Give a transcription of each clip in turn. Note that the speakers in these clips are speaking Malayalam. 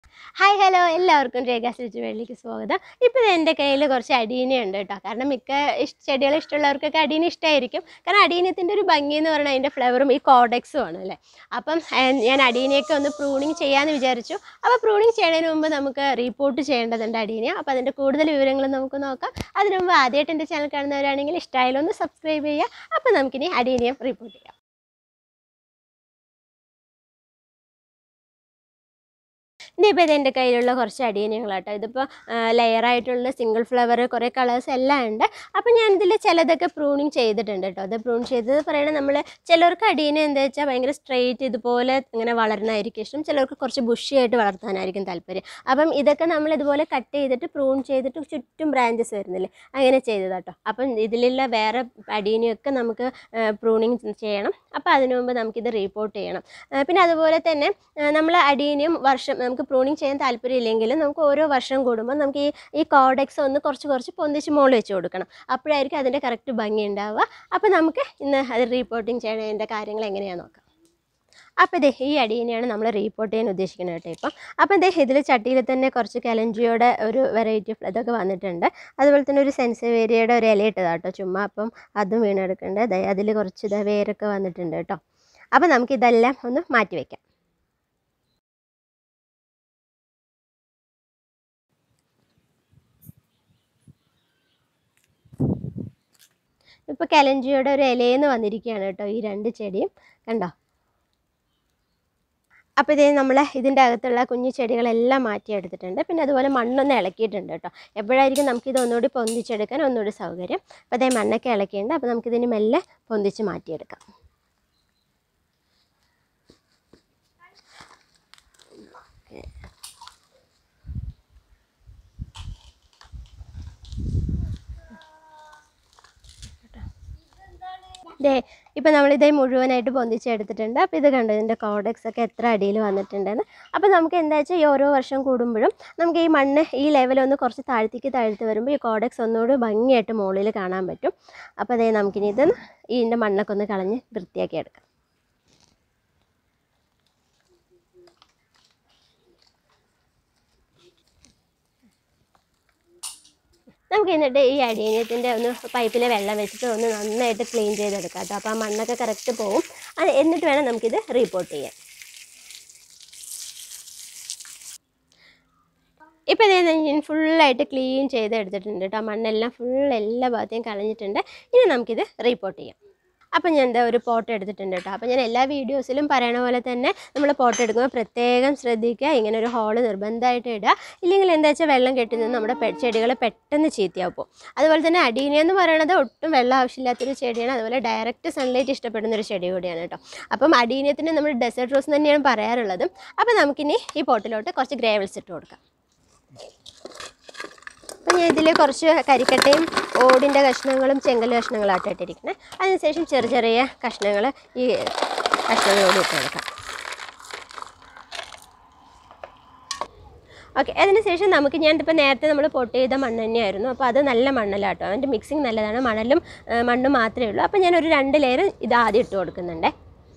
ഹായ് ഹലോ എല്ലാവർക്കും രേഖ സ്വിച്ചുവേളിലേക്ക് സ്വാഗതം ഇപ്പോൾ എൻ്റെ കയ്യിൽ കുറച്ച് അടീന ഉണ്ട് കേട്ടോ കാരണം മിക്ക ഇഷ് ചെടികൾ ഇഷ്ടമുള്ളവർക്കൊക്കെ അടീന ഇഷ്ടമായിരിക്കും കാരണം അടീനത്തിൻ്റെ ഒരു ഭംഗി എന്ന് പറഞ്ഞാൽ അതിൻ്റെ ഫ്ലവറും ഈ കോഡെക്സും ആണ് അല്ലേ അപ്പം ഏഹ്, ഞാൻ അടീനയൊക്കെ ഒന്ന് പ്രൂണിങ് ചെയ്യാമെന്ന് വിചാരിച്ചു അപ്പോൾ പ്രൂണിങ് ചെയ്യുന്നതിന് മുമ്പ് നമുക്ക് റീപ്പോർട്ട് ചെയ്യേണ്ടതുണ്ട് അടീന അപ്പോൾ അതിൻ്റെ കൂടുതൽ വിവരങ്ങൾ നമുക്ക് നോക്കാം അതിനു മുമ്പ് ആദ്യമായിട്ട് എൻ്റെ ചാനൽ കാണുന്നവരാണെങ്കിൽ ഇഷ്ടമായാലും ഒന്ന് സബ്സ്ക്രൈബ് ചെയ്യുക അപ്പോൾ നമുക്കിനി അടീനയെ റിപ്പോർട്ട് ചെയ്യാം ഇനിയിപ്പോൾ ഇത് എൻ്റെ കയ്യിലുള്ള കുറച്ച് അടിയനങ്ങളാട്ടോ ഇതിപ്പോൾ ലെയറായിട്ടുള്ള സിംഗിൾ ഫ്ലവർ കുറേ കളേഴ്സ് എല്ലാം ഉണ്ട് അപ്പോൾ ഞാൻ ഇതിൽ ചിലതൊക്കെ പ്രൂണിങ് ചെയ്തിട്ടുണ്ട് കേട്ടോ അത് പ്രൂൺ ചെയ്തത് പറയണത് നമ്മൾ ചിലർക്ക് അടിയന എന്താ വെച്ചാൽ ഭയങ്കര സ്ട്രെയിറ്റ് ഇതുപോലെ ഇങ്ങനെ വളരണമായിരിക്കും ഇഷ്ടം ചിലർക്ക് കുറച്ച് ബുഷിയായിട്ട് വളർത്താനായിരിക്കും താല്പര്യം അപ്പം ഇതൊക്കെ നമ്മൾ ഇതുപോലെ കട്ട് ചെയ്തിട്ട് പ്രൂൺ ചെയ്തിട്ട് ചുറ്റും ബ്രാഞ്ചസ് വരുന്നില്ലേ അങ്ങനെ ചെയ്തതാട്ടോ അപ്പം ഇതിലുള്ള വേറെ അടിയനെയൊക്കെ നമുക്ക് പ്രൂണിങ് ചെയ്യണം അപ്പോൾ അതിനു മുമ്പ് നമുക്കിത് റീപ്പോർട്ട് ചെയ്യണം ആ, പിന്നെ അതുപോലെ തന്നെ നമ്മൾ അടീനിയം വർഷം നമുക്ക് പ്രൂണിങ് ചെയ്യാൻ താല്പര്യമില്ലെങ്കിലും നമുക്ക് ഓരോ വർഷം കൂടുമ്പോൾ നമുക്ക് ഈ ഈ കോഡെക്സ് ഒന്ന് കുറച്ച് കുറച്ച് പൊന്തിച്ച് മുകളിൽ വെച്ച് കൊടുക്കണം അപ്പോഴായിരിക്കും അതിൻ്റെ കറക്റ്റ് ഭംഗി ഉണ്ടാവുക അപ്പോൾ നമുക്ക് ഇന്ന് അത് റീപ്പോർട്ടിങ് ചെയ്യണതിൻ്റെ കാര്യങ്ങൾ എങ്ങനെയാണെന്ന് നോക്കാം അപ്പോൾ ഇതേ ഈ അടീനെയാണ് നമ്മൾ റീപ്പോർട്ട് ചെയ്യാൻ ഉദ്ദേശിക്കുന്നത് കേട്ടോ ഇപ്പം അപ്പം ഇതേ ഇതിൽ ചട്ടിയിൽ തന്നെ കുറച്ച് കലഞ്ചിയുടെ ഒരു വെറൈറ്റി ഇതൊക്കെ വന്നിട്ടുണ്ട് അതുപോലെ തന്നെ ഒരു സെൻസവേരിയയുടെ ഒരു ഇല ഇട്ടതാട്ടോ ചുമ്മാ അപ്പം അതും വീണെടുക്കേണ്ടത് ദേ അതിൽ കുറച്ച് ഇതാ വേരൊക്കെ വന്നിട്ടുണ്ട് കേട്ടോ അപ്പോൾ നമുക്കിതെല്ലാം ഒന്ന് മാറ്റി വയ്ക്കാം ഇപ്പോൾ കലഞ്ചിയുടെ ഒരു ഇലയെന്ന് വന്നിരിക്കുകയാണ് കേട്ടോ ഈ രണ്ട് ചെടിയും കണ്ടോ അപ്പോൾ ഇതേ നമ്മൾ ഇതിൻ്റെ അകത്തുള്ള കുഞ്ഞു ചെടികളെല്ലാം മാറ്റിയെടുത്തിട്ടുണ്ട് പിന്നെ അതുപോലെ മണ്ണൊന്ന് ഇളക്കിയിട്ടുണ്ട് കേട്ടോ എപ്പോഴായിരിക്കും നമുക്കിത് ഒന്നുകൂടി പൊന്തിച്ചെടുക്കാൻ ഒന്നുകൂടി സൗകര്യം അപ്പോൾ അതേ മണ്ണൊക്കെ ഇളക്കിയിട്ടുണ്ട് അപ്പോൾ നമുക്കിതിന് മെല്ലെ പൊന്തിച്ച് മാറ്റിയെടുക്കാം ദേ ഇപ്പം നമ്മളിതേ മുഴുവനായിട്ട് പൊന്തിച്ചെടുത്തിട്ടുണ്ട് അപ്പോൾ ഇത് കണ്ടോ ഇതിൻ്റെ കോഡെക്സ് ഒക്കെ എത്ര അടിയിൽ വന്നിട്ടുണ്ടെന്ന് അപ്പോൾ നമുക്ക് എന്താ വെച്ചാൽ ഈ ഓരോ വർഷം കൂടുമ്പോഴും നമുക്ക് ഈ മണ്ണ് ഈ ലെവലൊന്ന് കുറച്ച് താഴ്ത്തിക്ക് താഴ്ത്തി വരുമ്പോൾ ഈ കോഡെക്സ് ഒന്നുകൂടി ഭംഗിയായിട്ട് മുകളിൽ കാണാൻ പറ്റും അപ്പോൾ അതേ നമുക്കിനി ഇത് ഇതിൻ്റെ മണ്ണൊക്കെ ഒന്ന് കളഞ്ഞ് വൃത്തിയാക്കി എടുക്കാം നമുക്ക് എന്നിട്ട് ഈ അടിയനത്തിൻ്റെ ഒന്ന് പൈപ്പിലെ വെള്ളം വെച്ചിട്ട് ഒന്ന് നന്നായിട്ട് ക്ലീൻ ചെയ്തെടുക്കാം കേട്ടോ അപ്പോൾ ആ മണ്ണൊക്കെ കറക്റ്റ് പോവും അത് എന്നിട്ട് വേണം നമുക്കിത് റീപ്പോർട്ട് ചെയ്യാൻ ഇപ്പോൾ ഇതേ ഞാൻ ഫുള്ളായിട്ട് ക്ലീൻ ചെയ്ത് എടുത്തിട്ടുണ്ട് കേട്ടോ മണ്ണെല്ലാം ഫുൾ എല്ലാ ഭാഗത്തെയും കളഞ്ഞിട്ടുണ്ട് ഇനി നമുക്കിത് റീപ്പോർട്ട് ചെയ്യാം അപ്പം ഞാൻ എന്താ ഒരു പോട്ട് എടുത്തിട്ടുണ്ട് കേട്ടോ അപ്പം ഞാൻ എല്ലാ വീഡിയോസിലും പറയണ പോലെ തന്നെ നമ്മൾ പോട്ട് എടുക്കുമ്പോൾ പ്രത്യേകം ശ്രദ്ധിക്കുക ഇങ്ങനെ ഒരു ഹോള് നിർബന്ധമായിട്ട് ഇടുക ഇല്ലെങ്കിൽ എന്താ വെച്ചാൽ വെള്ളം കെട്ടി നിന്ന് നമ്മുടെ പെ- ചെടികൾ പെട്ടെന്ന് ചീത്തയാവും പോകും അതുപോലെ തന്നെ അടീനിയ എന്ന് പറയുന്നത് ഒട്ടും വെള്ളം ആവശ്യമില്ലാത്തൊരു ചെടിയാണ് അതുപോലെ ഡയറക്റ്റ് സൺലൈറ്റ് ഇഷ്ടപ്പെടുന്ന ഒരു ചെടി കൂടിയാണ് കേട്ടോ അപ്പം അടീനിയത്തിന് നമ്മൾ ഡെസേർട്ട് റോസ് തന്നെയാണ് പറയാറുള്ളത് അപ്പം നമുക്കിനി ഈ പോട്ടിലോട്ട് കുറച്ച് ഗ്രേവൽസ് ഇട്ട് കൊടുക്കാം അപ്പം ഞാൻ ഇതിൽ കുറച്ച് കരിക്കട്ടയും ഓടിൻ്റെ കഷ്ണങ്ങളും ചെങ്കൽ കഷ്ണങ്ങളായിട്ട് ഇട്ടിരിക്കുന്നത് അതിനുശേഷം ചെറിയ ചെറിയ കഷ്ണങ്ങൾ ഈ കഷ്ണങ്ങളോട് ഇട്ട് കൊടുക്കാം ഓക്കെ അതിനുശേഷം നമുക്ക് ഞാനിപ്പോൾ നേരത്തെ നമ്മൾ പൊട്ട് ചെയ്ത മണ്ണ് തന്നെയായിരുന്നു അപ്പോൾ അത് നല്ല മണ്ണലാട്ടോ അതിൻ്റെ മിക്സിങ് നല്ലതാണ് മണലും ആ, മണ്ണും മാത്രമേ ഉള്ളൂ അപ്പോൾ ഞാനൊരു രണ്ട് ലെയർ ഇത് ആദ്യം ഇട്ട് കൊടുക്കുന്നുണ്ടേ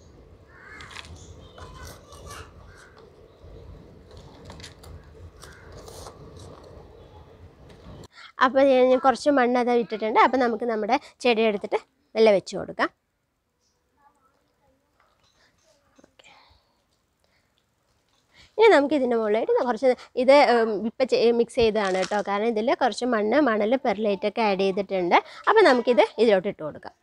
അപ്പോൾ ഞാൻ കുറച്ച് മണ്ണ് അത് ഇട്ടിട്ടുണ്ട് അപ്പോൾ നമുക്ക് നമ്മുടെ ചെടി എടുത്തിട്ട് നല്ല വെച്ച് കൊടുക്കാം ഇനി നമുക്ക് ഇതിൻ്റെ മുകളിലായിട്ട് കുറച്ച് ഇത് ഇപ്പം മിക്സ് ചെയ്തതാണ് കേട്ടോ കാരണം ഇതിൽ കുറച്ച് മണ്ണ് മണൽ പെർലൈറ്റ് ഒക്കെ ആഡ് ചെയ്തിട്ടുണ്ട് അപ്പോൾ നമുക്കിത് ഇതിലോട്ട് ഇട്ട് കൊടുക്കാം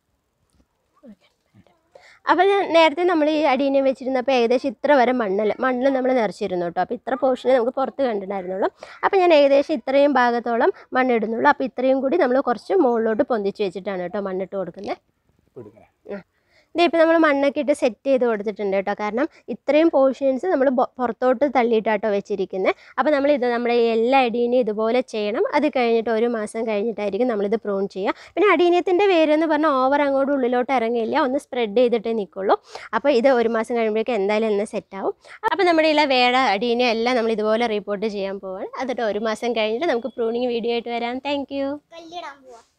അപ്പോൾ ഞാൻ നേരത്തെ നമ്മൾ ഈ അടീനെ വെച്ചിരുന്നപ്പോൾ ഏകദേശം ഇത്ര വരെ മണ്ണിൽ മണ്ണിൽ നമ്മൾ നിറച്ചിരുന്നു കേട്ടോ അപ്പോൾ ഇത്ര പോർഷനെ നമുക്ക് പുറത്ത് കണ്ടിട്ടുണ്ടായിരുന്നുള്ളൂ അപ്പോൾ ഞാൻ ഏകദേശം ഇത്രയും ഭാഗത്തോളം മണ്ണിടുന്നുള്ളൂ അപ്പോൾ ഇത്രയും കൂടി നമ്മൾ കുറച്ച് മുകളിലോട്ട് പൊന്തിച്ച് വെച്ചിട്ടാണ് കേട്ടോ മണ്ണിട്ട് കൊടുക്കുന്നത് ഇതേ ഇപ്പോൾ നമ്മൾ മണ്ണൊക്കെ ഇട്ട് സെറ്റ് ചെയ്ത് കൊടുത്തിട്ടുണ്ട് കേട്ടോ കാരണം ഇത്രയും പോർഷൻസ് നമ്മൾ പുറത്തോട്ട് തള്ളിയിട്ടാട്ടോ വെച്ചിരിക്കുന്നത് അപ്പോൾ നമ്മൾ ഇത് നമ്മുടെ ഈ എല്ലാ അടീനയും ഇതുപോലെ ചെയ്യണം അത് കഴിഞ്ഞിട്ട് ഒരു മാസം കഴിഞ്ഞിട്ടായിരിക്കും നമ്മളിത് പ്രൂൺ ചെയ്യുക പിന്നെ അടീനത്തിൻ്റെ വേരെന്ന് പറഞ്ഞാൽ ഓവർ അങ്ങോട്ട് ഉള്ളിലോട്ട് ഇറങ്ങില്ല ഒന്ന് സ്പ്രെഡ് ചെയ്തിട്ടേ നിൽക്കുള്ളൂ അപ്പോൾ ഇത് ഒരു മാസം കഴിയുമ്പോഴേക്കും എന്തായാലും ഒന്ന് സെറ്റ് ആവും അപ്പോൾ നമ്മുടെ ഈ വേട അടീനയും എല്ലാം നമ്മൾ ഇതുപോലെ റിപ്പോർട്ട് ചെയ്യാൻ പോവാണ് എന്നിട്ട് ഒരു മാസം കഴിഞ്ഞിട്ട് നമുക്ക് പ്രൂണിങ് വീഡിയോ ആയിട്ട് വരാം താങ്ക് കല്ലിടാൻ പോവാ